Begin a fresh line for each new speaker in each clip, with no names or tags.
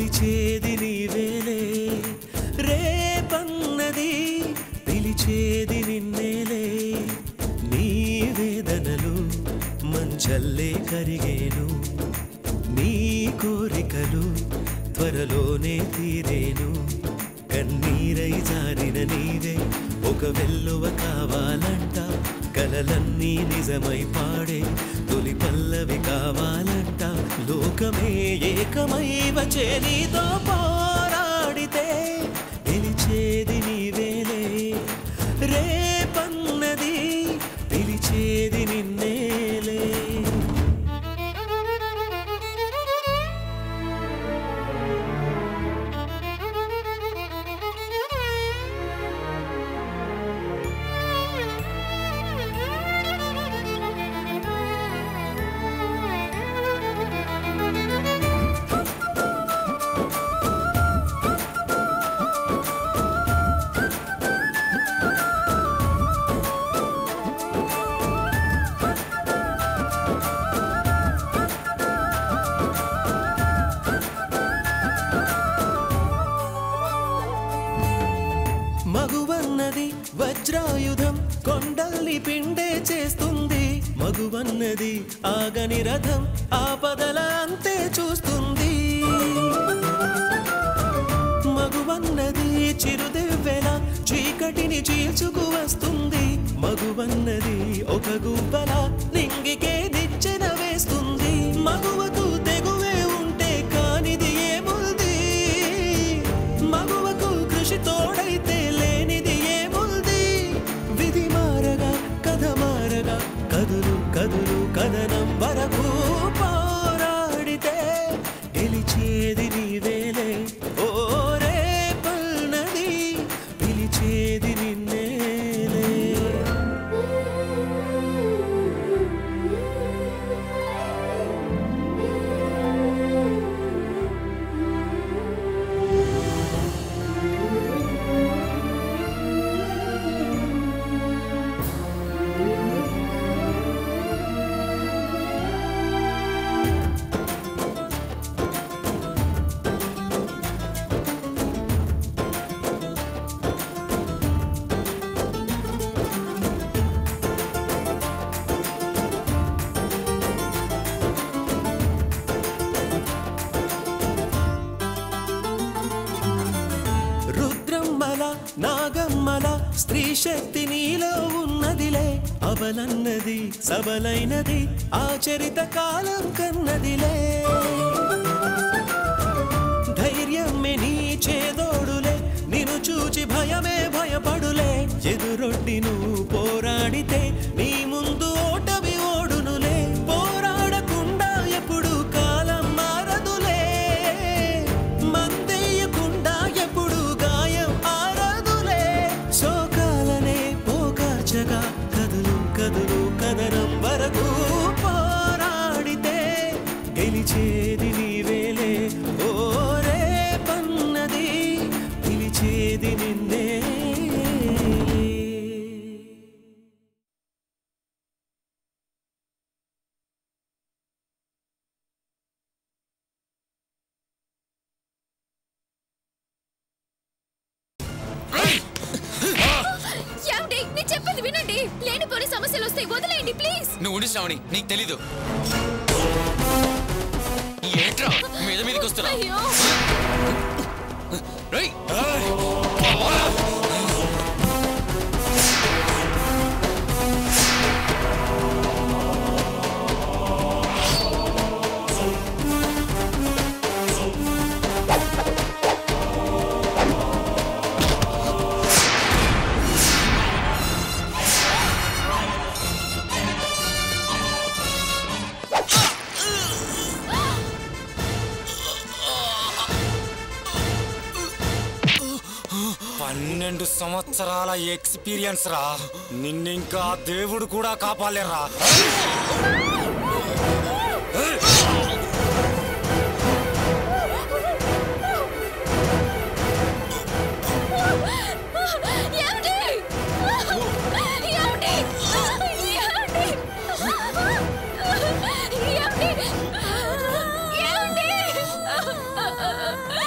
పిలిచేది నీవేలే రేపన్నది పిలిచేది నిన్నేలే నీ వేదనలు మంచల్లే కరిగేను నీ కోరికలు త్వరలోనే తీరేను కన్నీరై జారిన నీవే ఒక వెల్లువ కావాలంట కలలన్నీ నిజమై పాడే తొలి పల్లవి కావాలంట లోకమే ఏకమై వచ్చే నీతో పోరాడితే గెలిచేది నీవేలే రేపన్నది పిలిచేది నిన్నేలే మగువన్నది వజ్రాయుధం కొండల్ని పిండే చేస్తుంది మగువన్నది ఆగని రథం ఆపదల అంతే చూస్తుంది మగువన్నది చిరుదివ్వెల చీకటిని చీల్చుకు వస్తుంది మగువన్నది ఒక గువ్వల నింగికే నిచ్చెన వేస్తుంది మగువకు తెగువే ఉంటే కానిది ఏముంది మగువకు కృషి తోడైతే లేనిది ఏముంది విధి మారగా కథ మారగా కదులు కదులు కథనం వరకు పోరాడితే గెలిచేది నీవేలే ఓ రేపల్నది పిలిచేది నిన్నేలే రుద్రమ్మల నాగమ్మల స్త్రీ శక్తి నీలో ఉన్నదిలే అవలన్నది సబలైనది ఆచరిత కాలం కన్నదిలే ధైర్యమే నీ చేదోడులే నిన్ను చూచి భయమే భయపడులే ఎదురొడ్డి నువ్వు పోరాడితే నీ ముందు ఓటమి ఓడునులే పోరాడకుండా ఎప్పుడు కాలం మారదులే మందేయకుండా ఎప్పుడు గాయం ఆరదులే శోకాలనే పోకార్చగా కదులు కదులు కదనం వరకు పోరాడితే గెలిచేది నీవేలే ఓ రేపన్నది పిలిచేది నిన్నే
ఏమండి నేను చెప్పేది వినండి లేనిపోని సమస్యలు వస్తాయి వదిలేయండి ప్లీజ్
నువ్వు ఉండి శ్రావణి నీకు తెలీదు ఏంట్రా మీద మీదకి వస్తున్నా
అయ్యో
రేయ్!
పన్నెండు సంవత్సరాల ఎక్స్పీరియన్స్ రా నిన్నింకా దేవుడు కూడా కాపాలేరా
ఏమండి ఏమండి ఏమండి ఏమండి ఏమండి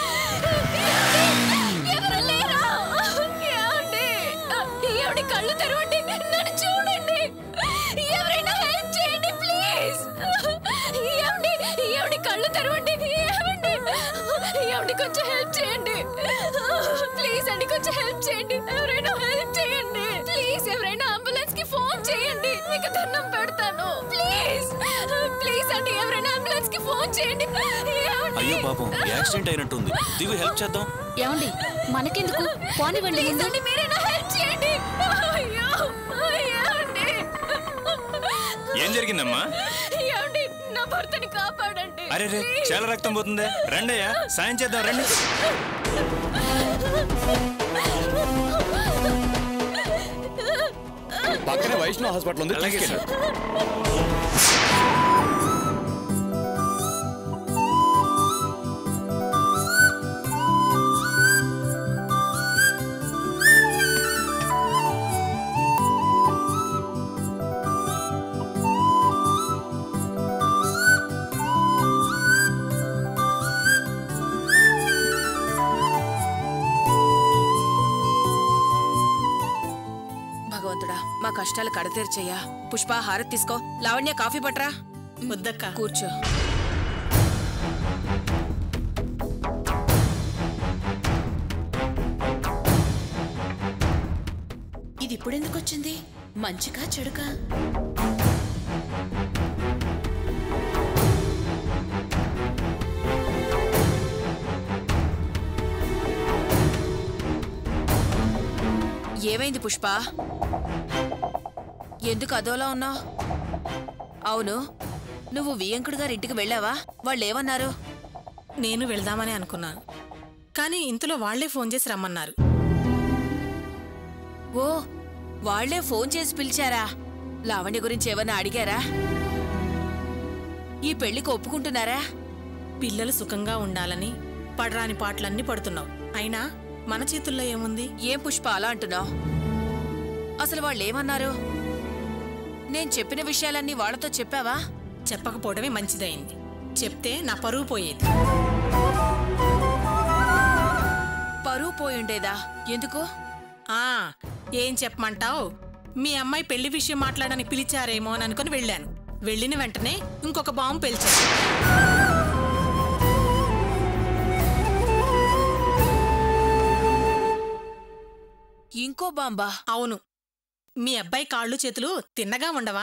ఏమండి కళ్ళు తెరవండి నన్ను చూడండి ఎవరైనా హెల్ప్ చేయండి ప్లీజ్ ఏమండి ఏమండి కళ్ళు తెరవండి ఏమండి ఏమండి కొంచెం హెల్ప్ చేయండి ప్లీజ్ అండి కొంచెం హెల్ప్ చేయండి ఎవరైనా హెల్ప్ చేయండి ప్లీజ్ ఎవరైనా అంబులెన్స్ కి ఫోన్ చేయండి మీకు దండం పెడతాను ప్లీజ్ ప్లీజ్ అండి ఎవరైనా అంబులెన్స్ కి ఫోన్ చేయండి ఏమండి?
అయ్యో పాపం యాక్సిడెంట్ అయినట్టుంది దిగు హెల్ప్ చేద్దాం
ఏమండి మనకెందుకు పోనివ్వండి
ప్లీజ్
ముందు
అండి మీరైనా హెల్ప్ చేయండి అయ్యో ఏమండి
ఏం జరిగిందమ్మా
ఏమండి నా భర్తని కాపాడండి
అరే రే
Please.
చాలా రక్తం పోతుందే రండి అయ్యా సాయం చేద్దాం రండి
పక్కనే వైష్ణవ్ హాస్పిటల్ ఉంది
అలాగే
తీసుకెళ్ళు.
సార్
భగవంతుడా మా కష్టాలు కడతీర్చయ్యా పుష్ప హారతి తీసుకో లావణ్య కాఫీ పట్రా
వద్దక్క
కూర్చో
ఇది ఇప్పుడెందుకు వచ్చింది మంచిగా చెడుకా
ఏమైంది పుష్ప ఎందుకు అదోలా ఉన్నావు అవును నువ్వు వియంకుడు గారి ఇంటికి వెళ్ళావా వాళ్ళు ఏమన్నారు
నేను వెళ్దామని అనుకున్నాను కానీ ఇంతలో వాళ్లే ఫోన్ చేసి రమ్మన్నారు
ఓ వాళ్లే ఫోన్ చేసి పిలిచారా లావణ్య గురించి ఏమన్నా అడిగారా ఈ పెళ్లికి ఒప్పుకుంటున్నారా
పిల్లలు సుఖంగా ఉండాలని పడరాని పాటలన్నీ పడుతున్నావు అయినా మన చేతుల్లో ఏముంది
ఏం పుష్ప అలా అంటున్నావు అసలు వాళ్ళు ఏమన్నారు నేను చెప్పిన విషయాలన్నీ వాళ్ళతో చెప్పావా
చెప్పకపోవడమే మంచిదైంది చెప్తే నా పరువు పోయేది
పరువు పోయుండేదా ఎందుకు
ఆ ఏం చెప్పమంటావు మీ అమ్మాయి పెళ్లి విషయం మాట్లాడడానికి పిలిచారేమో అని అనుకుని వెళ్ళాను వెళ్ళిన వెంటనే ఇంకొక బాంబు పేల్చాను
ఇంకో బాంబా
అవును మీ అబ్బాయి కాళ్ళు చేతులు తిన్నగా ఉండవా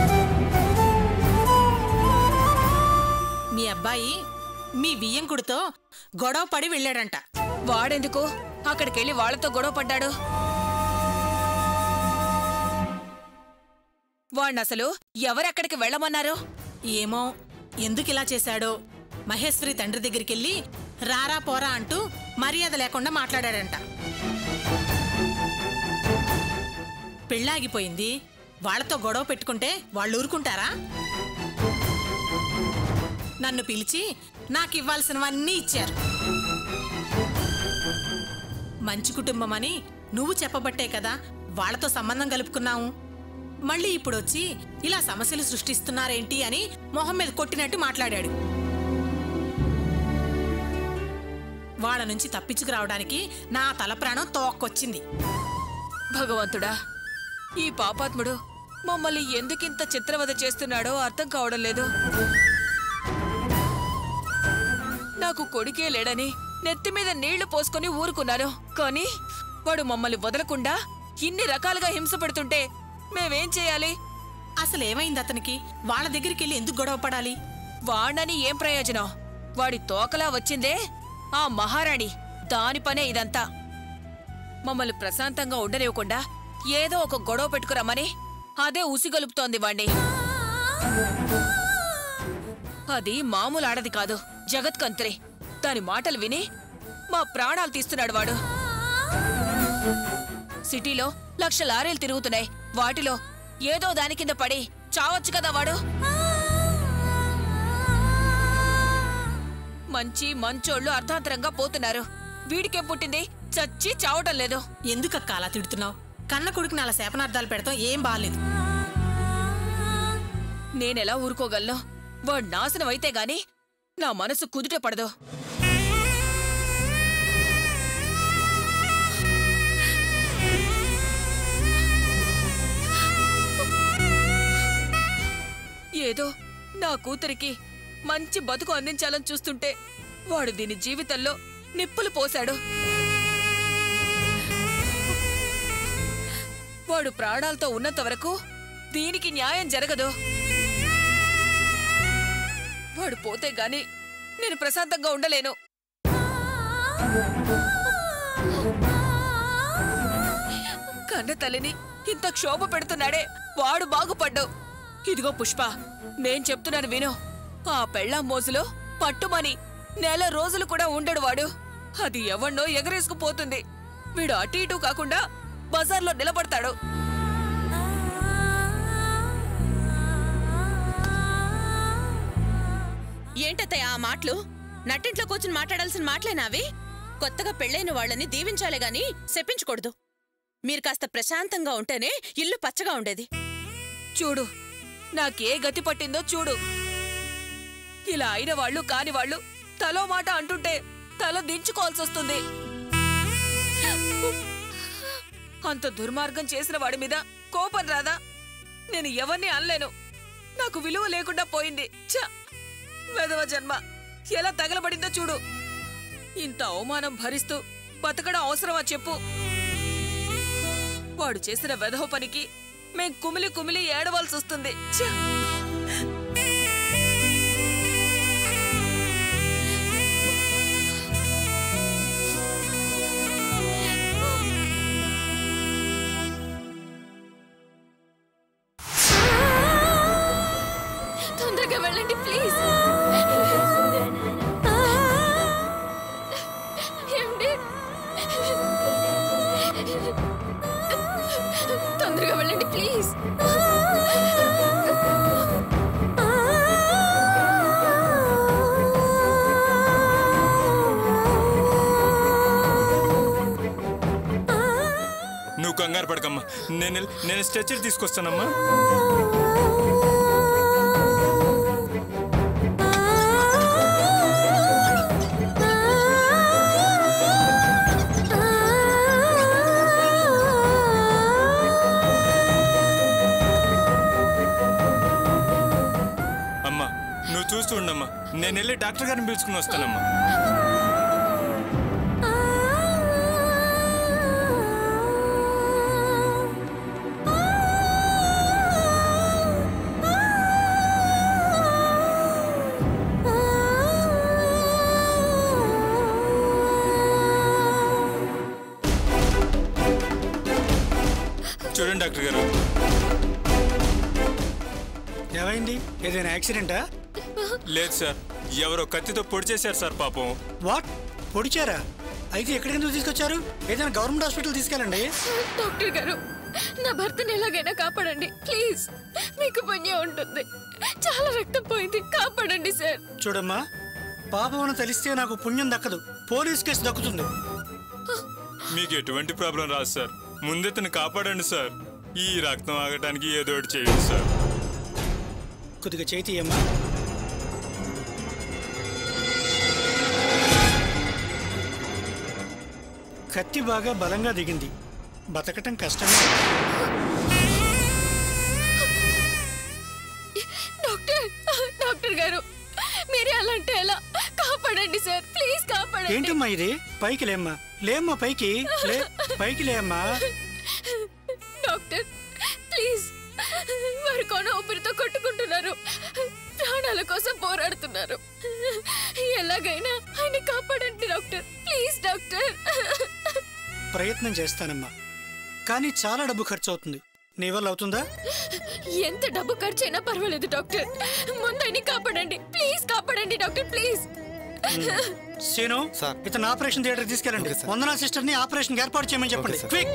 మీ అబ్బాయి మీ వియ్యంకుడితో గొడవ పడి వెళ్ళాడంట
వాడెందుకు అక్కడికెళ్ళి వాళ్ళతో గొడవ పడ్డాడు వాణ్ణసలు ఎవరెక్కడికి వెళ్ళమన్నారు
ఏమో ఎందుకు ఇలా చేశాడో మహేశ్వరి తండ్రి దగ్గరికెళ్ళి రారా పోరా అంటూ మర్యాద లేకుండా మాట్లాడాడంట పెళ్ళాగిపోయింది వాళ్ళతో గొడవ పెట్టుకుంటే వాళ్ళు ఊరుకుంటారా నన్ను పిలిచి నాకు ఇవ్వాల్సినవన్నీ ఇచ్చారు మంచి కుటుంబం అని నువ్వు చెప్పబట్టే కదా వాళ్ళతో సంబంధం కలుపుకున్నావు మళ్ళీ ఇప్పుడొచ్చి ఇలా సమస్యలు సృష్టిస్తున్నారేంటి అని మొహం మీద కొట్టినట్టు మాట్లాడాడు వాళ్ళ నుంచి తప్పించుకురావడానికి నా తల ప్రాణం తోక్కొచ్చింది
భగవంతుడా ఈ పాపాత్ముడు మమ్మల్ని ఎందుకింత చిత్రవద చేస్తున్నాడో అర్థం కావడం లేదు నాకు కొడుకే లేడని నెత్తి మీద నీళ్లు పోసుకొని ఊరుకున్నాను కానీ వాడు మమ్మల్ని వదలకుండా ఇన్ని రకాలుగా హింస పెడుతుంటే మేమేం చేయాలి
అసలు ఏమైంది అతనికి వాళ్ళ దగ్గరికి వెళ్ళి ఎందుకు గొడవ పడాలి
వాణ్ణని ఏం ప్రయోజనం వాడి తోకలా వచ్చిందే ఆ మహారాణి దాని పనే ఇదంతా మమ్మల్ని ప్రశాంతంగా ఉండనివ్వకుండా ఏదో ఒక గొడవ పెట్టుకురమ్మని అదే ఉసిగొలుపుతోంది వాణ్ణి అది మామూలు ఆడది కాదు జగత్కంత్రి దాని మాటలు విని మా ప్రాణాలు తీస్తున్నాడు వాడు సిటీలో లక్ష లారీలు తిరుగుతున్నాయి వాటిలో ఏదో దాని కింద పడి చావచ్చు కదా వాడు మంచి మంచోళ్ళు అర్ధాంతరంగా పోతున్నారు వీడికేం పుట్టింది చచ్చి చావటం లేదు
ఎందుకక్క అలా తిడుతున్నావు కన్న కొడుకుని అలా శాపనార్థాలు పెడతాం ఏం బాలేదు
నేనెలా ఊరుకోగలను వాడు నాశనం అయితే గాని నా మనసు కుదుట పడదు ఏదో నా కూతురికి మంచి బతుకు అందించాలని చూస్తుంటే వాడు దీని జీవితంలో నిప్పులు పోశాడు వాడు ప్రాణాలతో ఉన్నంత వరకు దీనికి న్యాయం జరగదు వాడు పోతే గాని నేను ప్రశాంతంగా ఉండలేను కన్న తల్లిని ఇంత క్షోభ పెడుతున్నాడే వాడు బాగుపడ్డావు ఇదిగో పుష్ప నేను చెప్తున్నాను విను ఆ పెళ్ళాం మోజులో పట్టుమని నెల రోజులు కూడా ఉండడు వాడు అది ఎవన్నో ఎగరేసుకుపోతుంది వీడు అటు ఇటు కాకుండా బజార్లో నిలబడతాడు
ఏంటత్తయ్య ఆ మాటలు నట్టింట్లో కూర్చుని మాట్లాడాల్సిన మాటలేనావి కొత్తగా పెళ్ళైన వాళ్ళని దీవించాలే గాని శపించకూడదు మీరు కాస్త ప్రశాంతంగా ఉంటేనే ఇల్లు పచ్చగా ఉండేది
చూడు నాకే గతి పట్టిందో చూడు ఇలా అయిన వాళ్ళు కాని వాళ్ళు తలో మాట అంటుంటే తల దించుకోవాల్సి వస్తుంది అంత దుర్మార్గం చేసిన వాడి మీద కోపం రాదా నేను ఎవరిని అనలేను నాకు విలువ లేకుండా పోయింది ఛ! వెధవ జన్మ ఎలా తగలబడిందో చూడు ఇంత అవమానం భరిస్తూ బతకడం అవసరమా చెప్పు వాడు చేసిన వెధవ పనికి మేం కుమిలి కుమిలి ఏడవలసి వస్తుంది ఛ!
తొందరగా వెళ్ళండి ప్లీజ్ ఏమండి తొందరగా వెళ్ళండి ప్లీజ్
నువ్వు కంగారు పడకమ్మా నేను వెళ్ళి- నేను స్ట్రెచర్ తీసుకొస్తానమ్మా అమ్మా నువ్వు చూస్తూ ఉండమ్మా నేను వెళ్ళి డాక్టర్ గారిని పిలుచుకుని వస్తానమ్మా చూడండి డాక్టర్ గారు
ఏమైంది ఏదైనా యాక్సిడెంటా
లేదు సార్ ఎవరో కత్తితో పొడి చేశారు సార్ పాపం
వాట్ పొడిచారా అయితే ఎక్కడికి ఎందుకు తీసుకొచ్చారు ఏదైనా గవర్నమెంట్ హాస్పిటల్ తీసుకెళ్ళండి
డాక్టర్ గారు నా భర్తని ఎలాగైనా కాపాడండి ప్లీజ్ మీకు పుణ్యం ఉంటుంది చాలా రక్తం పోయింది కాపాడండి సార్
చూడమ్మా పాపమని తెలిస్తే నాకు పుణ్యం దక్కదు పోలీస్ కేసు దక్కుతుంది
మీకు ఎటువంటి ప్రాబ్లం రాదు సార్ ముందే తను కాపాడండి సార్ ఈ రక్తం ఆగటానికి ఏదో ఒకటి చేయండి సార్
కొద్దిగా చేతి అమ్మా కత్తి బాగా బలంగా దిగింది బతకటం కష్టమే
డాక్టర్ డాక్టర్ గారు మీరే అలా అంటే ఎలా కాపాడండి సార్ ప్లీజ్ కాపాడండి
ఏంటమ్మా ఇది పైకి లేమ్మా లేమ్మా పైకి లే పైకి లేమ్మా
డాక్టర్ ప్లీజ్ వారు కొన ఊపిరితో కొట్టుకుంటున్నారు ప్రాణాల కోసం పోరాడుతున్నారు ఎలాగైనా ఆయన కాపాడండి డాక్టర్ ప్లీజ్ డాక్టర్
ప్రయత్నం చేస్తానమ్మా కానీ చాలా డబ్బు ఖర్చు అవుతుంది నీ వల్ల అవుతుందా
ఎంత డబ్బు ఖర్చు అయినా పర్వాలేదు డాక్టర్ ముందు ఆయన్ని కాపాడండి ప్లీజ్ కాపాడండి డాక్టర్ ప్లీజ్
సీను ఇతను ఆపరేషన్ థియేటర్ తీసుకెళ్ళండి వందనా సిస్టర్ ని ఆపరేషన్ ఏర్పాటు చేయమని చెప్పండి క్విక్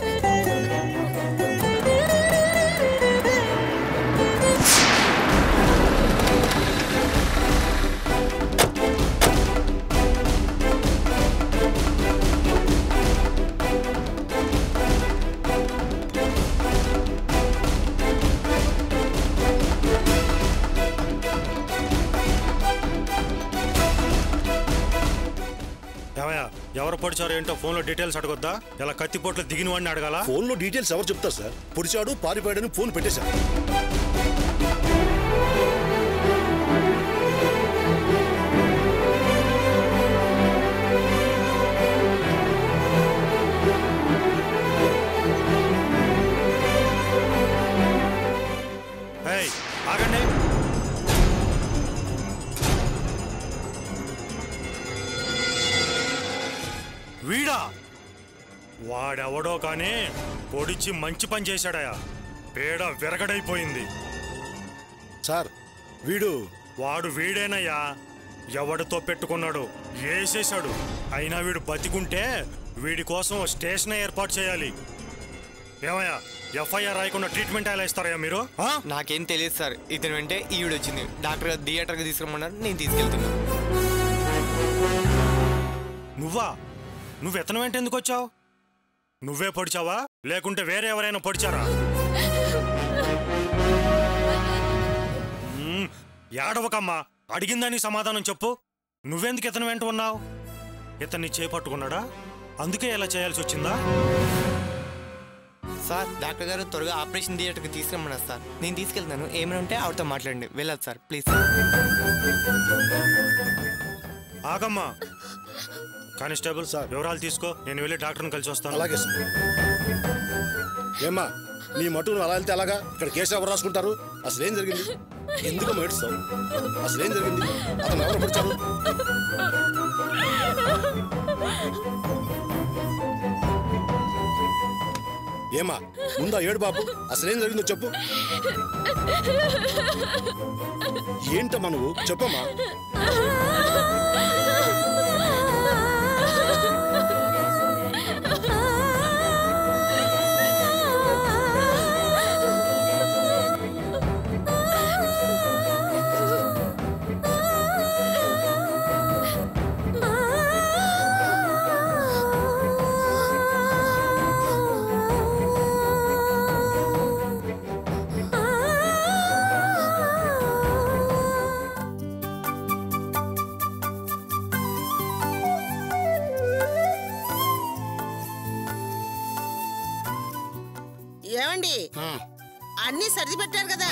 ఏమయ్యా ఎవరు పొడిచారో ఏంటో ఫోన్లో డీటెయిల్స్ అడగొద్దా ఇలా కత్తిపోట్లు దిగిన వాడిని అడగాల
ఫోన్లో డీటెయిల్స్ ఎవరు చెప్తారు సార్ పొడిచాడు పారిపోయాడని ఫోన్ పెట్టేశారు
ఏయ్, ఆగండి వీడా వాడెవడో కానీ పొడిచి మంచి పని చేశాడయా పేడ విరగడైపోయింది
సార్ వీడు
వాడు వీడేనయ్యా ఎవడితో పెట్టుకున్నాడు వేసేశాడు అయినా వీడు బతికుంటే వీడి కోసం ఓ స్టేషన్ ఏర్పాటు చేయాలి ఏమయ్యా ఎఫ్ఐఆర్ రాయకుండా ట్రీట్మెంట్ ఎలా ఇస్తారయ్యా మీరు ఆ?
నాకేం తెలియదు సార్ ఇతను వెంటే ఈవిడ వచ్చింది డాక్టర్ గారు థియేటర్కి తీసుకురమ్మన్నారు నేను తీసుకెళ్తున్నా
నువ్వా నువ్వు ఎతన వెంట ఎందుకు వచ్చావు నువ్వే పొడిచావా లేకుంటే వేరే ఎవరైనా పొడిచారా మ్మ్, ఏడవకమ్మా అడిగిందని సమాధానం చెప్పు నువ్వెందుకు ఇతను వెంట ఉన్నావు ఇతన్ని చేపట్టుకున్నాడా అందుకే ఇలా చేయాల్సి వచ్చిందా
సార్ డాక్టర్ గారు త్వరగా ఆపరేషన్ థియేటర్కి తీసుకురమ్మన్నారు సార్ నేను తీసుకెళ్తాను ఏమైనా ఉంటే ఆవిడతో మాట్లాడండి వెళ్ళాలి సార్ ప్లీజ్ సార్
ఆగమ్మా కానిస్టేబుల్ సార్ వివరాలు తీసుకో నేను వెళ్ళి డాక్టర్ని కలిసి వస్తాను
అలాగే సార్ ఏమ్మా నీ మటు నువ్వు అలా వెళ్తే అలాగా ఇక్కడ కేసు ఎవరు రాసుకుంటారు అసలు ఏం జరిగింది ఎందుకు ఏడుస్తావు అసలు ఏం జరిగింది అతను ఎవరు పడిచారు ఏమా ముందా ఏడు బాబు అసలు ఏం జరిగిందో చెప్పు ఏంటమ్మా నువ్వు చెప్పమ్మా
ఏమండి అన్ని సర్ది పెట్టారు కదా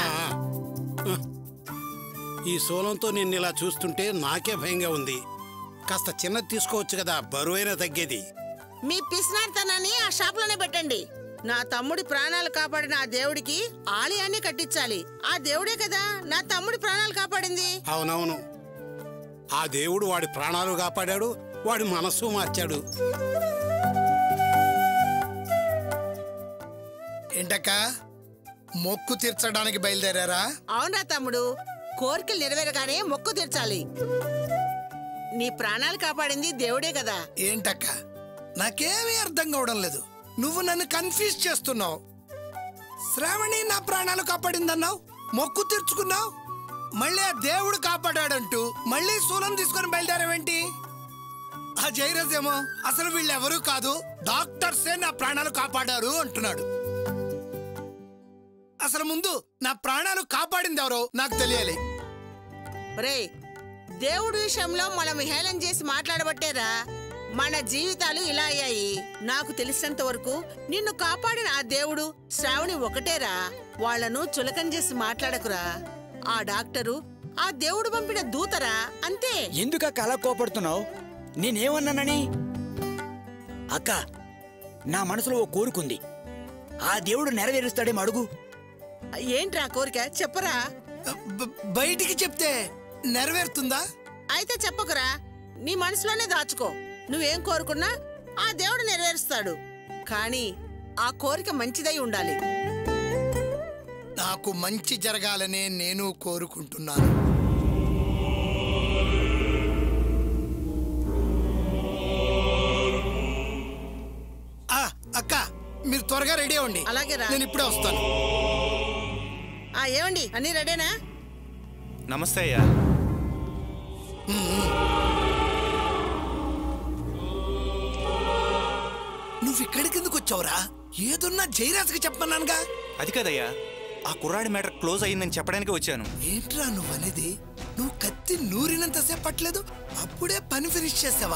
ఈ సోలంతో నిన్ను ఇలా చూస్తుంటే నాకే భయంగా ఉంది కాస్త చిన్నది తీసుకోవచ్చు కదా బరువైనా తగ్గేది
మీ పిసినార్తనాన్ని ఆ షాప్లోనే పెట్టండి నా తమ్ముడి ప్రాణాలు కాపాడిన ఆ దేవుడికి ఆలయాన్ని కట్టించాలి ఆ దేవుడే కదా నా తమ్ముడి ప్రాణాలు కాపాడింది
అవునవును ఆ దేవుడు వాడి ప్రాణాలు కాపాడాడు వాడి మనస్సు మార్చాడు
ఏంటక్క మొక్కు తీర్చడానికి బయలుదేరారా
అవునా తమ్ముడు కోరికలు నెరవేరగానే మొక్కు తీర్చాలి నీ ప్రాణాలు కాపాడింది దేవుడే కదా
ఏంటక్క నాకేమీ అర్థం కావడం లేదు నువ్వు నన్ను కన్ఫ్యూజ్ చేస్తున్నావు శ్రావణి నా ప్రాణాలు కాపాడిందన్నావు మొక్కు తీర్చుకున్నావు మళ్ళీ ఆ దేవుడు కాపాడాడంటూ మళ్ళీ శూలం తీసుకొని బయలుదేరావేంటి ఆ జైరస్ ఏమో అసలు వీళ్ళెవరూ కాదు డాక్టర్సే నా ప్రాణాలు కాపాడారు అంటున్నాడు అసలు ముందు నా ప్రాణాలు కాపాడింది ఎవరో నాకు తెలియాలి
రే దేవుడి విషయంలో మనం హేళన చేసి మాట్లాడబట్టేరా మన జీవితాలు ఇలా అయ్యాయి నాకు తెలిసినంత వరకు నిన్ను కాపాడిన ఆ దేవుడు శ్రావణి ఒకటేరా వాళ్లను చులకన చేసి మాట్లాడకురా ఆ డాక్టరు ఆ దేవుడు పంపిన దూతరా అంతే
ఎందుకక్క అలా కోపడుతున్నావు నేనేమన్నానని అక్క నా మనసులో ఓ కోరుకుంది ఆ దేవుడు నెరవేరుస్తాడేమో అడుగు
ఏంట్రా కోరిక చెప్పరా
బయటికి చెప్తే నెరవేరుతుందా
అయితే చెప్పకురా నీ మనసులోనే దాచుకో నువ్వేం కోరుకున్నా ఆ దేవుడు నెరవేరుస్తాడు కానీ ఆ కోరిక మంచిదై ఉండాలి
నాకు మంచి జరగాలనే నేను కోరుకుంటున్నాను ఆ, అక్క మీరు త్వరగా రెడీ అవ్వండి
అలాగే రా.
నేను ఇప్పుడే వస్తాను
ఆ ఏమండి అన్ని రెడీనా
నమస్తే అయ్యా
నువ్వు ఇక్కడికి ఎందుకు వచ్చావురా ఏదున్నా జైరాజ్కి చెప్పమన్నానుగా
అది కదయ్యా ఆ కుర్రాడి మ్యాటర్ క్లోజ్ అయ్యిందని చెప్పడానికి వచ్చాను
ఏంట్రా నువ్వు అనేది నువ్వు కత్తి నూరినంతసేపు పట్టలేదు అప్పుడే పని ఫినిష్ చేసావా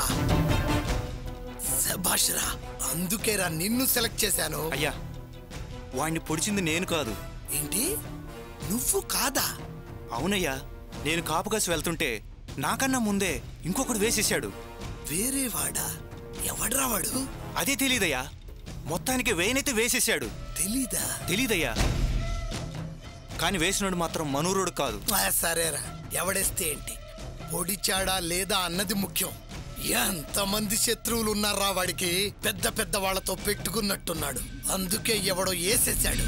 శభాష్రా అందుకేరా నిన్ను సెలెక్ట్ చేశాను
అయ్యా వాణ్ణి పొడిచింది నేను కాదు
ఏంటి నువ్వు కాదా
అవునయ్యా నేను కాపు కాసి వెళ్తుంటే నాకన్నా ముందే ఇంకొకడు వేసేశాడు
వేరే వాడా ఎవడ్రా వాడు
అదే తెలీదయ్యా మొత్తానికి వేయనైతే వేసేశాడు
తెలీదా
తెలీదయ్యా కానీ వేసినోడు మాత్రం మనూరుడు కాదు
ఆ, సరేరా ఎవడేస్తే ఏంటి పొడిచాడా లేదా అన్నది ముఖ్యం ఎంతమంది శత్రువులు ఉన్నారా వాడికి పెద్ద పెద్ద వాళ్ళతో పెట్టుకున్నట్టున్నాడు అందుకే ఎవడో వేసేశాడు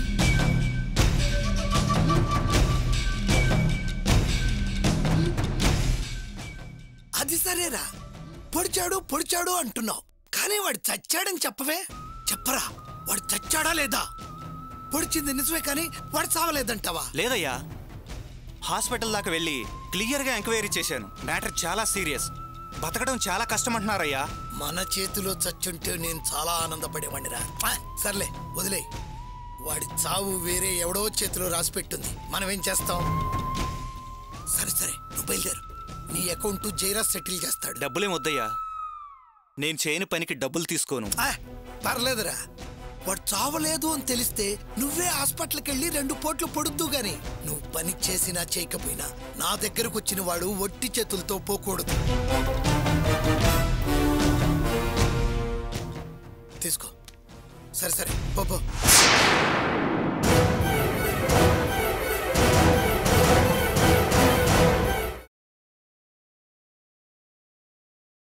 అది సరేరా పొడిచాడు పొడిచాడు అంటున్నావు కానీ వాడు చచ్చాడని చెప్పవే చెప్పరా వాడు చచ్చాడా లేదా పొడిచింది నిజమే కానీ వాడు చావలేదంటావా
లేదయ్యా హాస్పిటల్ దాకా వెళ్ళి క్లియర్గా ఎంక్వైరీ చేశాను మ్యాటర్ చాలా సీరియస్ బతకడం చాలా కష్టం అంటున్నారయ్యా
మన చేతిలో చచ్చుంటే నేను చాలా ఆనందపడేవాడిరా ఆ, సర్లే వదిలే వాడి చావు వేరే ఎవడో చేతిలో రాసి పెట్టుంది మనం ఏం చేస్తాం సరే సరే నువ్వు బయలుదేరు నీ అకౌంట్ జైరా సెటిల్ చేస్తాడు
డబ్బులేం వద్దయ్యా నేను చేయని పనికి డబ్బులు తీసుకోను
ఆ, పర్లేదురా వాడు చావలేదు అని తెలిస్తే నువ్వే హాస్పిటల్కి వెళ్ళి రెండు పోట్లు పొడుద్దు గాని నువ్వు పని చేసినా చేయకపోయినా నా దగ్గరకు వచ్చిన వాడు ఒట్టి చేతులతో పోకూడదు తీసుకో సరే సరే పో పో